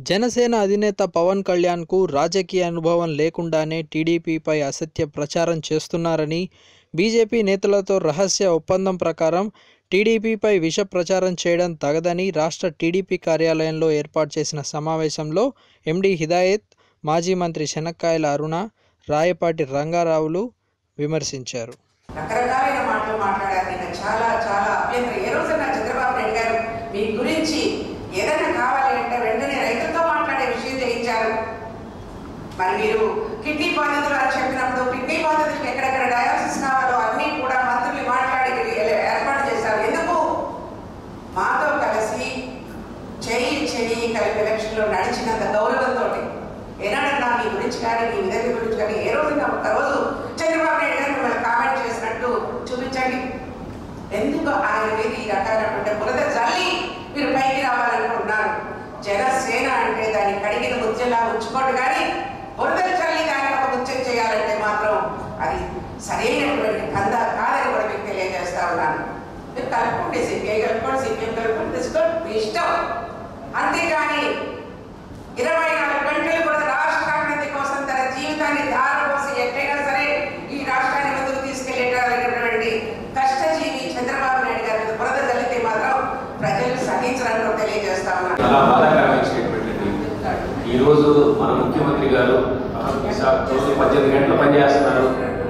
జనసేన అధినేత పవన్ కళ్యాణ్కు రాజకీయ అనుభవం లేకుండానే టీడీపీపై అసత్య ప్రచారం చేస్తున్నారని బీజేపీ నేతలతో రహస్య ఒప్పందం ప్రకారం టీడీపీపై విష ప్రచారం చేయడం తగదని రాష్ట్ర టీడీపీ కార్యాలయంలో ఏర్పాటు చేసిన సమావేశంలో ఎండి హిదాయత్ మాజీ మంత్రి శనక్కాయల అరుణ రాయపాటి రంగారావులు విమర్శించారు రకరకాలైన మాటలు మాట్లాడారు నేను చాలా చాలా అభ్యంతరం ఏ రోజున చంద్రబాబు నాయుడు గారు మీ గురించి ఏదైనా కావాలి అంటే వెంటనే రైతులతో మాట్లాడే విషయం చేయించారు మరి మీరు కిడ్నీ బాధితులు అని చెప్పినప్పుడు కిడ్నీ బాధితులకు ఎక్కడెక్కడ డయాలసిస్ కావాలో అన్నీ కూడా మంత్రులు మాట్లాడి ఏ- ఏర్పాటు చేశారు ఎందుకు మాతో కలిసి చెయ్యి చెయ్యి కలిపి ఎలక్షన్లో నడిచినంత గౌరవంతో ఏనాడన్నా మీ గురించి కానీ మీ విధంగా గురించి కానీ ఏ రోజున ఒక్కరోజు చంద్రబాబు నాయుడు గారు మిమ్మల్ని కామెంట్ చేసినట్టు చూపించండి ఎందుకు ఆయన మీద ఈ రకాలైనటువంటి బురద జల్లి మీరు పైకి రావాలనుకుంటున్నారు జనసేన అంటే దాన్ని కడిగిన ముత్యంలా ఉంచుకోండి కానీ బురద చల్లి దాన్ని ఒక ముత్యం చేయాలంటే మాత్రం అది సరైనటువంటి కంద కాదని కూడా మీకు తెలియజేస్తా ఉన్నాను మీరు కలుపుకోండి సిపిఐ కలుపుకోండి సిపిఎం కలుపుకోండి తీసుకోండి మీ ఇష్టం అంతేగాని ఇరవై నాలుగు గంటలు కూడా రాష్ట్ర అభివృద్ధి కోసం తన జీవితాన్ని ధారపోసి ఎట్లయినా సరే ఈ రాష్ట్రాన్ని ముందుకు తీసుకెళ్లేటటువంటి కష్టజీవి చంద్రబాబు నాయుడు గారి మీద బురద చల్లితే మాత్రం ప్రజలు సహించరని కూడా తెలియజేస్తా ఉన్నాను చాలా బాధాకరమైన స్టేట్మెంట్ అండి ఈరోజు మన ముఖ్యమంత్రి గారు సార్ రోజు పద్దెనిమిది గంటలు పనిచేస్తున్నారు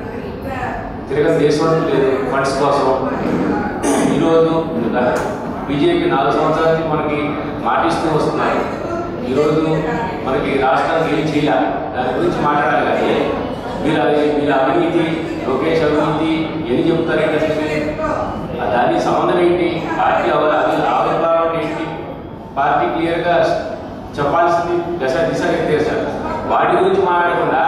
తిరగని దేశం లేదు ఫండ్స్ కోసం ఈరోజు బీజేపీ నాలుగు సంవత్సరాల నుంచి మనకి మాటిస్తూ వస్తున్నారు ఈరోజు మనకి రాష్ట్రానికి ఏం చేయాలి దాని గురించి మాట్లాడాలి కానీ మీరు అది మీరు అవినీతి లోకేష్ అవినీతి ఎన్ని చెప్తారేంటి అసలు ఆ దానికి సంబంధం ఏంటి పార్టీ అవ- అవి ఆవిర్భావం ఏంటి పార్టీ క్లియర్గా చెప్పాల్సింది దశ దిశ నిర్దేశాలు వాటి గురించి మాట్లాడకుండా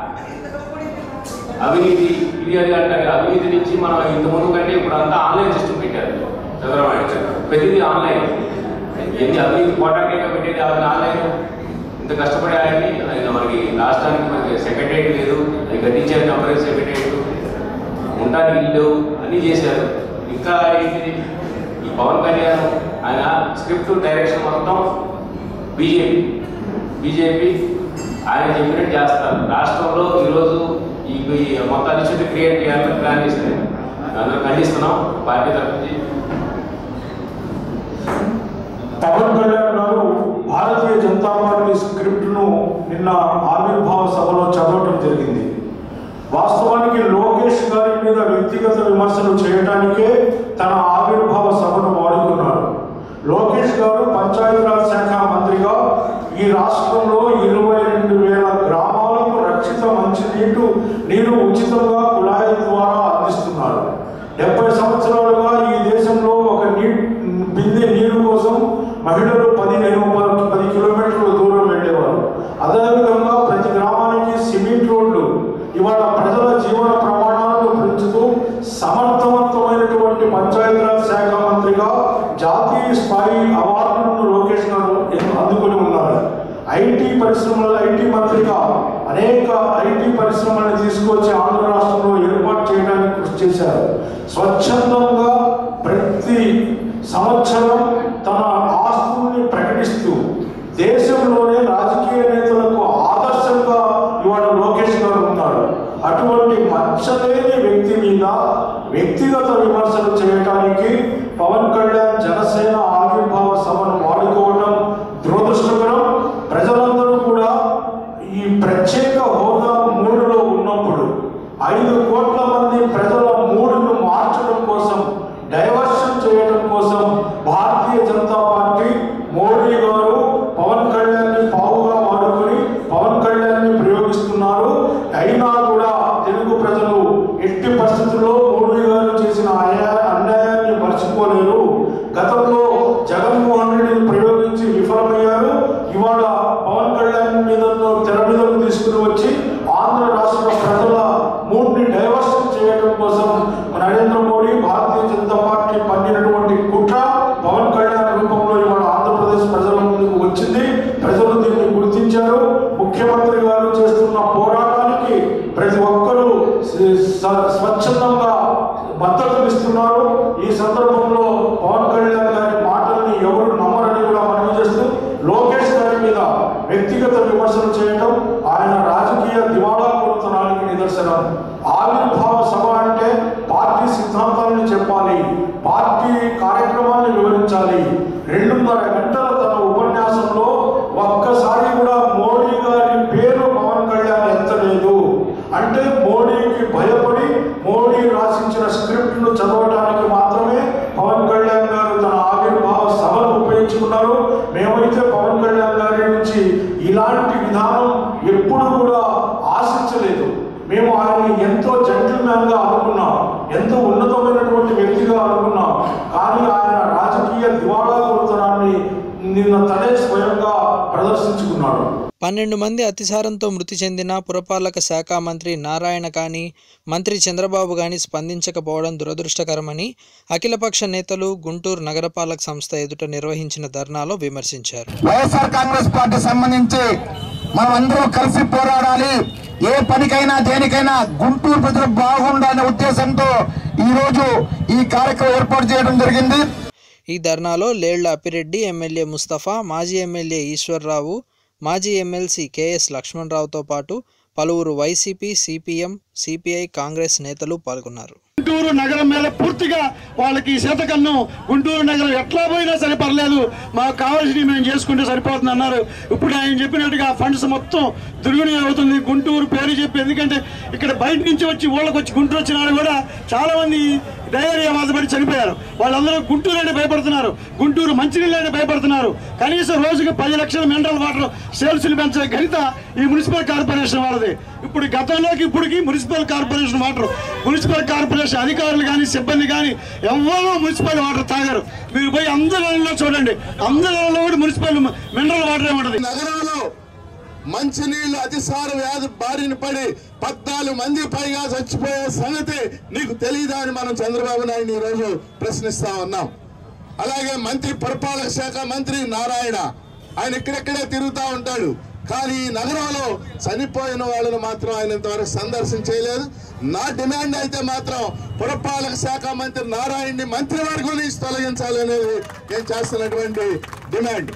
అవినీతి ఇది అది అంటారు అవినీతి నుంచి మనం ఇంతకుముందు కంటే ఇప్పుడు అంతా ఆన్లైన్ సిస్టమ్ పెట్టారు చంద్రబాబు నాయుడు గారు. ప్రతిదీ ఆన్లైన్ ఎన్ని అవినీతి పోటాకేగా పెట్టేది అవన్నీ ఆన్లైన్ ఇంత కష్టపడే ఆయన్ని ఆయన మనకి రాష్ట్రానికి మనకి సెక్రటరియట్ లేదు అది కట్టించారు కంపెనీ సెక్రటరియట్ ఉండడానికి ఇల్లు అన్నీ చేశారు ఇంకా ఏంటిది ఈ పవన్ కళ్యాణ్ ఆయన స్క్రిప్ట్ డైరెక్షన్ మొత్తం బీజేపీ బీజేపీ ఆయన చెప్పినట్టు చేస్తారు రాష్ట్రంలో ఈరోజు ఈ ఈ మొత్తం అనిశ్చితి క్రియేట్ చేయాలని ప్లాన్ చేశారు అందరూ ఖండిస్తున్నాం పార్టీ తరఫు నుంచి పవన్ కళ్యాణ్ గారు భారతీయ జనతా పార్టీ స్క్రిప్ట్ను నిన్న ఆవిర్భావ సభలో చదవటం జరిగింది వాస్తవానికి లోకేష్ గారి మీద వ్యక్తిగత విమర్శలు చేయడానికే తన ఆవిర్భావ సభను వాడుకున్నారు లోకేష్ గారు పంచాయతీరాజ్ శాఖ మంత్రిగా ఈ రాష్ట్రంలో ఇరవై రెండు వేల గ్రామాలకు రక్షిత మంచినీటు నీరు ఉచితంగా కుళాయి ద్వారా అందిస్తున్నారు డెబ్బై సంవత్సరాలుగా ఈ దేశంలో ఒక నీ బిందె నీరు కోసం మహిళలు పదిహేను ప- పది కిలోమీటర్ల దూరం వెళ్ళేవారు అదేవిధంగా ప్రతి గ్రామానికి సిమెంట్ రోడ్లు ఇవాళ ప్రజల జీవన ప్రమాణాలను పెంచుతూ సమర్థవంతమైనటువంటి పంచాయతీరాజ్ శాఖ మంత్రిగా జాతీయ స్థాయి అవార్డులను లోకేష్ గారు ఎన్నో అందుకొని ఉన్నారు ఐటీ పరిశ్రమల ఐటీ మంత్రిగా అనేక ఐటీ పరిశ్రమలను తీసుకొచ్చి ఆంధ్ర రాష్ట్రంలో ఏర్పాటు చేయడానికి కృషి చేశారు స్వచ్ఛందంగా ప్రతి సంవత్సరం తన ఆస్తుల్ని ప్రకటిస్తూ దేశంలోనే రాజకీయ నేతలకు ఆదర్శంగా ఇవాళ లోకేష్ గారు ఉన్నారు అటువంటి మచ్చలేని వ్యక్తి మీద వ్యక్తిగత విమర్శలు చేయడానికి పవన్ కళ్యాణ్ జనసేన ఆవిర్భావ సభను వాడుకోవడం దురదృష్టకరం ప్రజలందరూ కూడా ఈ ప్రత్యేక హోదా మూడులో ఉన్నప్పుడు ఐదు కోట్ల మంది ప్రజల మూడును మార్చడం కోసం డైవర్షన్ చేయడం కోసం భారతీయ జనతా పార్టీ మోడీ గారు పవన్ కళ్యాణ్ ని పావుగా వాడుకొని పవన్ కళ్యాణ్ ని ప్రయోగిస్తున్నారు అయినా కూడా తెలుగు ప్రజలు ఎట్టి పరిస్థితుల్లో మోడీ గారు చేసిన అన్యా- అన్యాయాన్ని మర్చిపోలేరు గతంలో జగన్మోహన్ రెడ్డిని ప్రయోగించి విఫలమయ్యారు ఇవాళ పవన్ కళ్యాణ్ మీద తెర మీదకు తీసుకుని వచ్చి ఆంధ్ర రాష్ట్ర ప్రజల మూడ్ని డైవర్షన్ చేయడం కోసం నరేంద్ర మోడీ భారతీయ జనతా పార్టీ పన్నినటువంటి కుట్ర పవన్ కళ్యాణ్ రూపంలో ఇవాళ ఆంధ్రప్రదేశ్ ప్రజల ముందుకు వచ్చింది ప్రజలు దీన్ని గుర్తించారు ముఖ్యమంత్రి గారు చేస్తున్న పోరాటానికి ప్రతి ఒక్కరూ స్వ- స్వ- స్వచ్ఛందంగా మద్దతునిస్తున్నారు ఈ సందర్భంలో పవన్ కళ్యాణ్ గారి మాటల్ని ఎవరు నమ్మరని కూడా మనవి చేస్తూ లోకేష్ గారి మీద లేదు మేము ఆయన్ని ఎంతో జెంటిల్మ్యాన్ గా అనుకున్నాం ఎంతో ఉన్నతమైనటువంటి వ్యక్తిగా అనుకున్నాం కానీ ఆయన రాజకీయ దివాళా కొడుతనాన్ని నిన్న తనే స్వయంగా ప్రదర్శించుకున్నాడు పన్నెండు మంది అతిసారంతో మృతి చెందిన పురపాలక శాఖ మంత్రి నారాయణ కానీ మంత్రి చంద్రబాబు కానీ స్పందించకపోవడం దురదృష్టకరమని అఖిలపక్ష నేతలు గుంటూరు నగరపాలక సంస్థ ఎదుట నిర్వహించిన ధర్నాలో విమర్శించారు వైఎస్ఆర్ కాంగ్రెస్ పార్టీ సంబంధించి మనం అందరం కలిసి పోరాడాలి ఏ పనికైనా దేనికైనా గుంటూరు ప్రజలు బాగుండాలనే ఉద్దేశంతో ఈ రోజు ఈ కార్యక్రమం ఏర్పాటు చేయడం జరిగింది ఈ ధర్నాలో లేళ్ల అప్పిరెడ్డి ఎమ్మెల్యే ముస్తఫా మాజీ ఎమ్మెల్యే ఈశ్వర్రావు మాజీ ఎమ్మెల్సీ కెఎస్ లక్ష్మణరావుతో పాటు పలువురు వైసీపీ సిపిఎం సిపిఐ కాంగ్రెస్ నేతలు పాల్గొన్నారు గుంటూరు నగరం మీద పూర్తిగా వాళ్ళకి శతకన్ను గుంటూరు నగరం ఎట్లా పోయినా సరే పర్లేదు మాకు కావాల్సినవి మేము చేసుకుంటే సరిపోతుంది అన్నారు ఇప్పుడు ఆయన చెప్పినట్టుగా ఫండ్స్ మొత్తం దుర్వినియోగం అవుతుంది గుంటూరు పేరు చెప్పి ఎందుకంటే ఇక్కడ బయట నుంచి వచ్చి ఊళ్ళకి వచ్చి గుంటూరు వచ్చిన వాళ్ళు కూడా చాలా మంది డయేరియా బాధపడి చనిపోయారు వాళ్ళందరూ గుంటూరు అంటే భయపడుతున్నారు గుంటూరు మంచినీళ్ళు అంటే భయపడుతున్నారు కనీసం రోజుకి పది లక్షల మినరల్ వాటర్ సేల్స్ పెంచే ఘనత ఈ మున్సిపల్ కార్పొరేషన్ వాళ్ళది ఇప్పుడు గతంలోకి ఇప్పటికి municipal corporation water municipal corporation అధికారులు కానీ సిబ్బంది కానీ ఎవరో మున్సిపల్ వాటర్ తాగారు మీరు పోయి అందరి ఇళ్ళలో చూడండి అందరి ఇళ్ళలో కూడా మున్సిపల్ మినరల్ వాటర్ ఉంటుంది నగరంలో మంచినీళ్లు అతిసార వ్యాధి బారిన పడి పద్నాలుగు మంది పైగా చచ్చిపోయే సంగతి నీకు తెలియదా అని మనం చంద్రబాబు నాయుడు ఈ రోజు ప్రశ్నిస్తా ఉన్నాం అలాగే మంత్రి పురపాలక శాఖ మంత్రి నారాయణ ఆయన ఇక్కడెక్కడే తిరుగుతూ ఉంటాడు కానీ ఈ నగరంలో చనిపోయిన వాళ్ళను మాత్రం ఆయన ఇంతవరకు సందర్శించలేదు నా డిమాండ్ అయితే మాత్రం పురపాలక శాఖ మంత్రి నారాయణని మంత్రివర్గం నుంచి తొలగించాలనేది నేను చేస్తున్నటువంటి డిమాండ్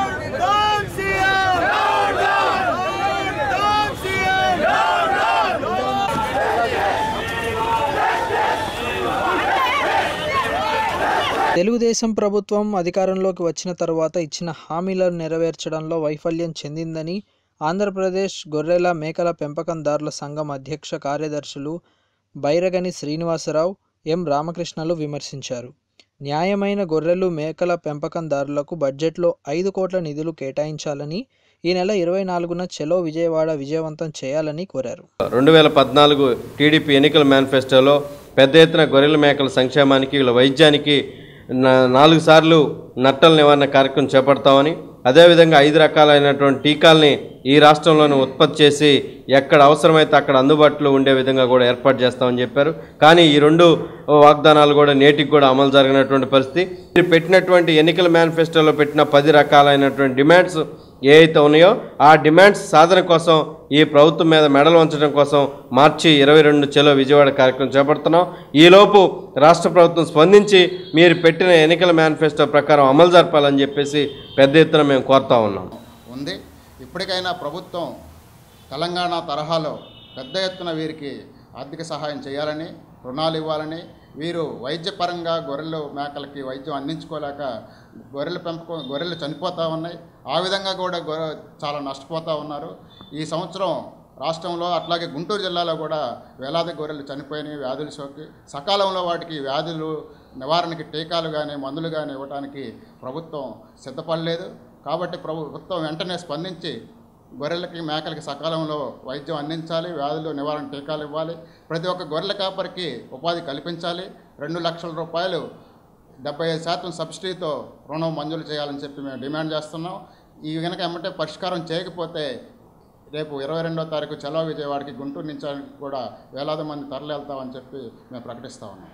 తెలుగుదేశం ప్రభుత్వం అధికారంలోకి వచ్చిన తర్వాత ఇచ్చిన హామీలను నెరవేర్చడంలో వైఫల్యం చెందిందని ఆంధ్రప్రదేశ్ గొర్రెల మేకల పెంపకందారుల సంఘం అధ్యక్ష కార్యదర్శులు బైరగని శ్రీనివాసరావు ఎం రామకృష్ణలు విమర్శించారు న్యాయమైన గొర్రెలు మేకల పెంపకందారులకు బడ్జెట్లో ఐదు కోట్ల నిధులు కేటాయించాలని ఈ నెల ఇరవై నాలుగున చెలో విజయవాడ విజయవంతం చేయాలని కోరారు రెండు వేల పద్నాలుగు టీడీపీ ఎన్నికల మేనిఫెస్టోలో పెద్ద ఎత్తున గొర్రెల మేకల సంక్షేమానికి వీళ్ళ వైద్యానికి నా- నాలుగు సార్లు నట్టల నివారణ కార్యక్రమం చేపడతామని అదేవిధంగా ఐదు రకాలైనటువంటి టీకాల్ని ఈ రాష్ట్రంలోనే ఉత్పత్తి చేసి ఎక్కడ అవసరమైతే అక్కడ అందుబాటులో ఉండే విధంగా కూడా ఏర్పాటు చేస్తామని చెప్పారు కానీ ఈ రెండు వాగ్దానాలు కూడా నేటికి కూడా అమలు జరిగినటువంటి పరిస్థితి మీరు పెట్టినటువంటి ఎన్నికల మేనిఫెస్టోలో పెట్టిన పది రకాలైనటువంటి డిమాండ్స్ ఏ అయితే ఉన్నాయో ఆ డిమాండ్స్ సాధన కోసం ఈ ప్రభుత్వం మీద మెడలు ఉంచడం కోసం మార్చి ఇరవై రెండు చెలో విజయవాడ కార్యక్రమం చేపడుతున్నాం ఈలోపు రాష్ట్ర ప్రభుత్వం స్పందించి మీరు పెట్టిన ఎన్నికల మేనిఫెస్టో ప్రకారం అమలు జరపాలని చెప్పేసి పెద్ద ఎత్తున మేము కోరుతా ఉన్నాం ఉంది ఇప్పటికైనా ప్రభుత్వం తెలంగాణ తరహాలో పెద్ద ఎత్తున వీరికి ఆర్థిక సహాయం చేయాలని రుణాలు ఇవ్వాలని వీరు వైద్యపరంగా గొర్రెలు మేకలకి వైద్యం అందించుకోలేక గొర్రెల పెంపకం గొర్రెలు చనిపోతూ ఉన్నాయి ఆ విధంగా కూడా గొర్రె చాలా నష్టపోతూ ఉన్నారు ఈ సంవత్సరం రాష్ట్రంలో అట్లాగే గుంటూరు జిల్లాలో కూడా వేలాది గొర్రెలు చనిపోయినాయి వ్యాధులు సోకి సకాలంలో వాటికి వ్యాధులు నివారణకి టీకాలు కానీ మందులు కానీ ఇవ్వడానికి ప్రభుత్వం సిద్ధపడలేదు కాబట్టి ప్రభుత్వం వెంటనే స్పందించి గొర్రెలకి మేకలకి సకాలంలో వైద్యం అందించాలి వ్యాధులు నివారణ టీకాలు ఇవ్వాలి ప్రతి ఒక్క గొర్రెల కాపరికి ఉపాధి కల్పించాలి రెండు లక్షల రూపాయలు డెబ్బై ఐదు శాతం సబ్సిడీతో రుణం మంజూరు చేయాలని చెప్పి మేము డిమాండ్ చేస్తున్నాం ఈ కనుక ఏమంటే పరిష్కారం చేయకపోతే రేపు ఇరవై రెండో తారీఖు చలో విజయవాడకి గుంటూరు నుంచి కూడా వేలాది మంది తరలి వెళ్తామని చెప్పి మేము ప్రకటిస్తా ఉన్నాం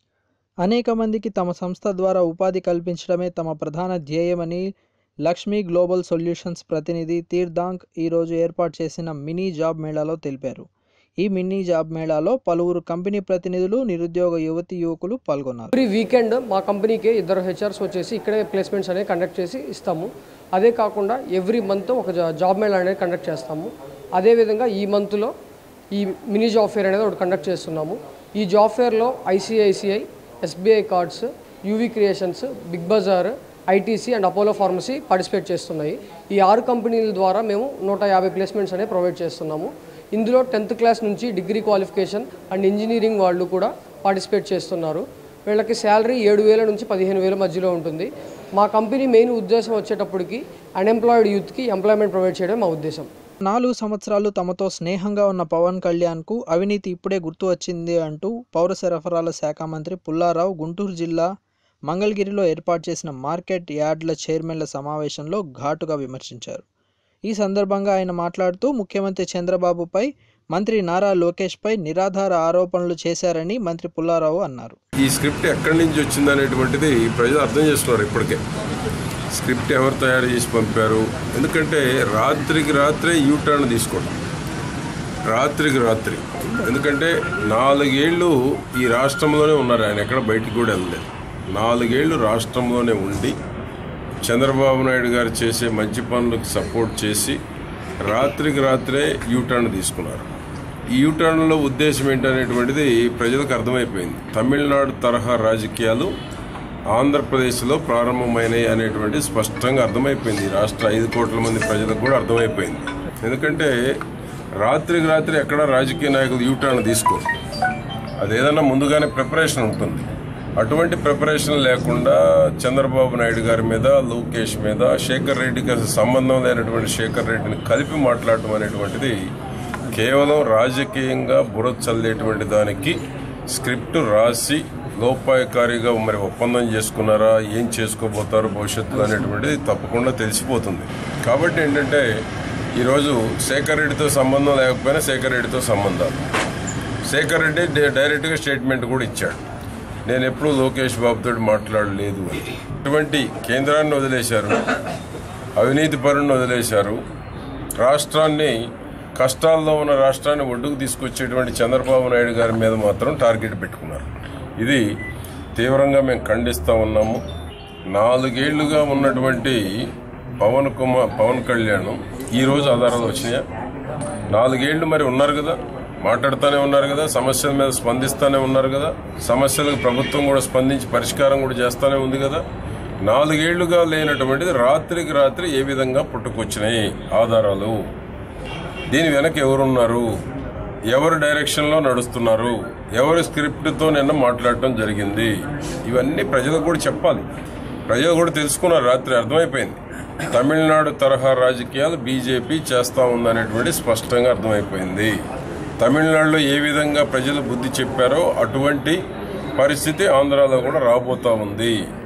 అనేక మందికి తమ సంస్థ ద్వారా ఉపాధి కల్పించడమే తమ ప్రధాన ధ్యేయమని లక్ష్మీ గ్లోబల్ సొల్యూషన్స్ ప్రతినిధి తీర్థాంక్ ఈరోజు ఏర్పాటు చేసిన మినీ జాబ్ మేళాలో తెలిపారు ఈ మినీ జాబ్ మేళాలో పలువురు కంపెనీ ప్రతినిధులు నిరుద్యోగ యువతి యువకులు పాల్గొన్నారు ఎవ్రీ వీకెండ్ మా కంపెనీకి ఇద్దరు హెచ్ఆర్స్ వచ్చేసి ఇక్కడే ప్లేస్మెంట్స్ అనేవి కండక్ట్ చేసి ఇస్తాము అదే కాకుండా ఎవ్రీ మంత్ ఒక జా- జాబ్ మేళా అనేది కండక్ట్ చేస్తాము అదేవిధంగా ఈ మంత్లో ఈ మినీ జాబ్ ఫేర్ అనేది ఒకటి కండక్ట్ చేస్తున్నాము ఈ జాబ్ ఫేర్లో ICICI SBI cards UV Creations Big Bazaar ITC and Apollo Pharmacy participate చేస్తున్నాయి ఈ ఆరు కంపెనీల ద్వారా మేము నూట యాభై ప్లేస్మెంట్స్ అనేవి ప్రొవైడ్ చేస్తున్నాము ఇందులో టెన్త్ క్లాస్ నుంచి డిగ్రీ క్వాలిఫికేషన్ అండ్ ఇంజనీరింగ్ వాళ్ళు కూడా పార్టిసిపేట్ చేస్తున్నారు వీళ్ళకి శాలరీ ఏడు వేల నుంచి పదిహేను వేల మధ్యలో ఉంటుంది మా కంపెనీ మెయిన్ ఉద్దేశం వచ్చేటప్పటికి అన్ఎంప్లాయిడ్ యూత్కి ఎంప్లాయ్మెంట్ ప్రొవైడ్ చేయడం మా ఉద్దేశం నాలుగు సంవత్సరాలు తమతో స్నేహంగా ఉన్న పవన్ కళ్యాణ్కు అవినీతి ఇప్పుడే గుర్తు వచ్చింది అంటూ పౌర సరఫరాల శాఖ మంత్రి పుల్లారావు గుంటూరు జిల్లా మంగళగిరిలో ఏర్పాటు చేసిన మార్కెట్ యార్డ్ల చైర్మన్ల సమావేశంలో ఘాటుగా విమర్శించారు ఈ సందర్భంగా ఆయన మాట్లాడుతూ ముఖ్యమంత్రి చంద్రబాబుపై మంత్రి నారా లోకేష్పై నిరాధార ఆరోపణలు చేశారని మంత్రి పుల్లారావు అన్నారు ఈ స్క్రిప్ట్ ఎక్కడి నుంచి వచ్చింది అనేటువంటిది ప్రజలు అర్థం చేసుకున్నారు ఇప్పటికే స్క్రిప్ట్ ఎవరు తయారు చేసి పంపారు ఎందుకంటే రాత్రికి రాత్రే యూటర్న్ తీసుకోవడం రాత్రికి రాత్రి ఎందుకంటే నాలుగేళ్ళు ఈ రాష్ట్రంలోనే ఉన్నారు ఆయన ఎక్కడ బయటికి కూడా వెళ్ళలేదు నాలుగేళ్ళు రాష్ట్రంలోనే ఉండి చంద్రబాబు నాయుడు గారు చేసే మంచి పనులకు సపోర్ట్ చేసి రాత్రికి రాత్రే యూటర్న్ తీసుకున్నారు ఈ యూటర్న్లో ఉద్దేశం ఏంటనేటువంటిది ప్రజలకు అర్థమైపోయింది తమిళనాడు తరహా రాజకీయాలు ఆంధ్రప్రదేశ్లో ప్రారంభమైనాయి అనేటువంటి స్పష్టంగా అర్థమైపోయింది ఈ రాష్ట్ర ఐదు కోట్ల మంది ప్రజలకు కూడా అర్థమైపోయింది ఎందుకంటే రాత్రికి రాత్రి ఎక్కడ రాజకీయ నాయకులు యూటర్న్ తీసుకోరు అదేదన్నా ముందుగానే ప్రిపరేషన్ ఉంటుంది అటువంటి ప్రిపరేషన్ లేకుండా చంద్రబాబు నాయుడు గారి మీద లోకేష్ మీద శేఖర్ రెడ్డికి అసలు సంబంధం లేనటువంటి శేఖర్ రెడ్డిని కలిపి మాట్లాడటం అనేటువంటిది కేవలం రాజకీయంగా బుర్ర చల్లేటువంటి దానికి స్క్రిప్ట్ రాసి లోపాయకారిగా మరి ఒప్పందం చేసుకున్నారా ఏం చేసుకోబోతారు భవిష్యత్తులో అనేటువంటిది తప్పకుండా తెలిసిపోతుంది కాబట్టి ఏంటంటే ఈరోజు శేఖర్ రెడ్డితో సంబంధం లేకపోయినా శేఖర్ రెడ్డితో సంబంధాలు శేఖర్ రెడ్డి డే- డైరెక్ట్గా స్టేట్మెంట్ కూడా ఇచ్చాడు నేను ఎప్పుడూ లోకేష్ బాబుతో మాట్లాడలేదు అని ఇటువంటి కేంద్రాన్ని వదిలేశారు అవినీతి పరుణ్ణి వదిలేశారు రాష్ట్రాన్ని కష్టాల్లో ఉన్న రాష్ట్రాన్ని ఒడ్డుకు తీసుకొచ్చేటువంటి చంద్రబాబు నాయుడు గారి మీద మాత్రం టార్గెట్ పెట్టుకున్నారు ఇది తీవ్రంగా మేము ఖండిస్తూ ఉన్నాము నాలుగేళ్లుగా ఉన్నటువంటి పవన్ కుమార్ పవన్ కళ్యాణ్ ఈరోజు ఆధారాలు వచ్చినాయా నాలుగేళ్లు మరి ఉన్నారు కదా మాట్లాడుతూనే ఉన్నారు కదా సమస్యల మీద స్పందిస్తూనే ఉన్నారు కదా సమస్యలకు ప్రభుత్వం కూడా స్పందించి పరిష్కారం కూడా చేస్తూనే ఉంది కదా నాలుగేళ్లుగా లేనటువంటిది రాత్రికి రాత్రి ఏ విధంగా పుట్టుకొచ్చినాయి ఆధారాలు దీని వెనక ఎవరున్నారు ఎవరు డైరెక్షన్లో నడుస్తున్నారు ఎవరి స్క్రిప్ట్తో నిన్న మాట్లాడటం జరిగింది ఇవన్నీ ప్రజలకు కూడా చెప్పాలి ప్రజలు కూడా తెలుసుకున్నారు రాత్రి అర్థమైపోయింది తమిళనాడు తరహా రాజకీయాలు బీజేపీ చేస్తా ఉందనేటువంటి స్పష్టంగా అర్థమైపోయింది తమిళనాడులో ఏ విధంగా ప్రజలు బుద్ధి చెప్పారో అటువంటి పరిస్థితి ఆంధ్రాలో కూడా రాబోతా ఉంది